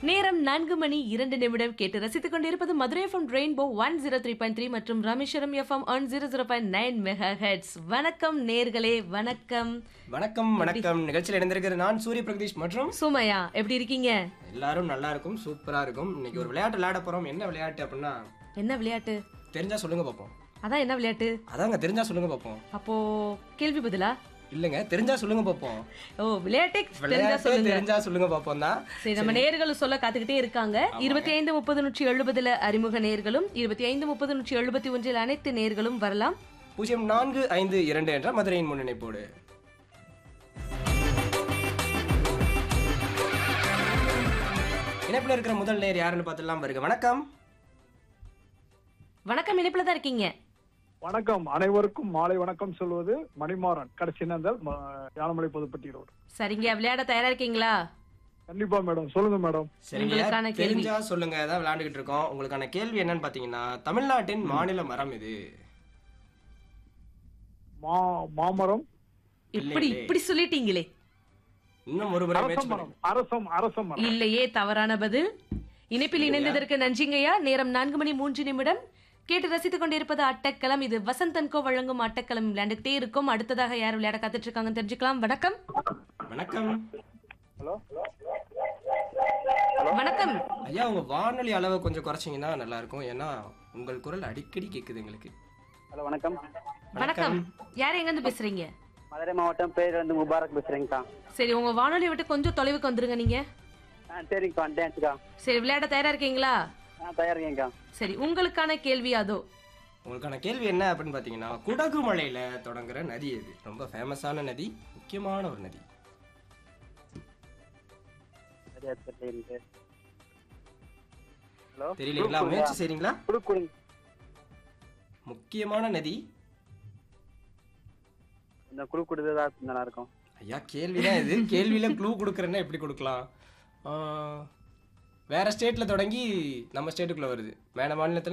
நேரம் நான்கு மணி இரண்டு நிமிடம் கேட்டு ரசித்துக் கொண்டிருப்பது Madurai FM rainbow one zero three point three மற்றும் Rameswaram FM one zero zero point nine mega hertz வணக்கம் நேர்களே வணக்கம் வணக்கம் வணக்கம் நிகழ்ச்சியில் இணைந்திருக்கிற நான் சூரிய பிரகதீஷ் மற்றும் சுமையா எப்படி இருக்கீங்க எல்லாரும் நல்லா இருக்கும் சூப்பரா இருக்கும் இன்னைக்கு ஒரு விளையாட்டு விளையாட போறோம் என்ன விளையாட்டு அப்படின்னா என்ன விளையாட்டு தெரிஞ்சா சொல்லுங்க பார்ப்போம் அதான் என்ன விளையாட்டு அதாங்க தெரிஞ்சா சொல்லுங்க பார்ப்போம் அப்போ கேள்வி பதிலா இல்லைங்க தெரிஞ்சா சொல்லுங்க பார்ப்போம் ஓ விளையாட்டே தெரிஞ்சா விளையாட்டு சொல்லுங்க தெரிஞ்சா சொல்லுங்க பார்ப்போம் தான் சரி நம்ம நேர்களும் சொல்ல காத்துக்கிட்டே இருக்காங்க இருபத்தி ஐந்து முப்பது நூற்றி எழுபதுல அறிமுக நேர்களும் இருபத்தி ஐந்து முப்பது நூற்றி எழுபத்தி ஒன்றில் அனைத்து நேர்களும் வரலாம் பூஜ்ஜியம் நான்கு ஐந்து இரண்டு என்ற மதுரையின் முன்னிணைப்போடு இணைப்பில் இருக்கிற முதல் நேர் யாருன்னு பார்த்துலாம் வருக வணக்கம் வணக்கம் இணைப்புல தான் இருக்கீங்க வணக்கம் அனைவருக்கும் மாலை வணக்கம் சொல்வது மணிமாறன் கடைசி நந்தல் யானமலை புதுப்பட்டி ரோடு சரிங்க விளையாட தயாரா இருக்கீங்களா கண்டிப்பா மேடம் சொல்லுங்க மேடம் சரிங்க உங்களுக்கான கேள்வி. தெரிஞ்சா சொல்லுங்க தான் விளையாண்டுகிட்டு இருக்கோம் உங்களுக்கான கேள்வி என்னன்னு பாத்தீங்கன்னா தமிழ்நாட்டின் மாநில மரம் இது மா மாமரம் இப்படி இல்லையே. இப்படி சொல்லிட்டீங்களே இன்னும் ஒரு முறை அரச முயற்சி மரம் அரசம் அரச மரம் இல்லையே தவறான பதில் இணைப்பில் இணைந்ததற்கு நன்றிங்கய்யா நேரம் நான்கு மணி மூன்று நிமிடம் கேட்டு ரசித்துக் கொண்டிருப்பது அட்டக்களம் இது வசந்தன்கோ வழங்கும் அட்டக்களம் விளையாண்டுகிட்டே இருக்கும் அடுத்ததாக யார் விளையாட காத்துட்டு இருக்காங்கன்னு தெரிஞ்சுக்கலாம் வணக்கம் வணக்கம் ஹலோ வணக்கம் ஐயா உங்க வானொலி அளவை கொஞ்சம் குறைச்சிங்கன்னா நல்லா இருக்கும் ஏன்னா உங்கள் குரல் அடிக்கடி கேக்குது எங்களுக்கு ஹலோ வணக்கம் வணக்கம் யார் எங்க இருந்து பேசுறீங்க மதுரை மாவட்டம் பேர் வந்து முபாரக் பேசுறேங்கக்கா சரி உங்க வானொலி விட்டு கொஞ்சம் தொலைவுக்கு வந்துருங்க நீங்க ஆ சரிங்கக்கா வந்துட்டேன்க்கா சரி விளையாட தயாரா இருக்கீங்களா ஆ தயாரிக்கேங்க்கா சரி உங்களுக்கான கேள்வி அதோ உங்களுக்கான கேள்வி என்ன அப்படின்னு பாத்தீங்கன்னா குடகு மலையில தொடங்குற நதி எது ரொம்ப ஃபேமஸான நதி முக்கியமான ஒரு நதி சரியா தெரியல ஹலோ தெரியலீங்களா முயற்சி செய்றீங்களா குடுக்குடுங்க முக்கியமான நதி இந்த குழு கொடுத்ததா நல்லா இருக்கும் ஐயா கேள்விதான் இது கேள்வியில க்ளூ கொடுக்குறேன்னா எப்படி கொடுக்கலாம் ஆ, வேற ஸ்டேட்ல தொடங்கி நம்ம ஸ்டேட்டுக்குள்ள வருது வேற மாநிலத்துல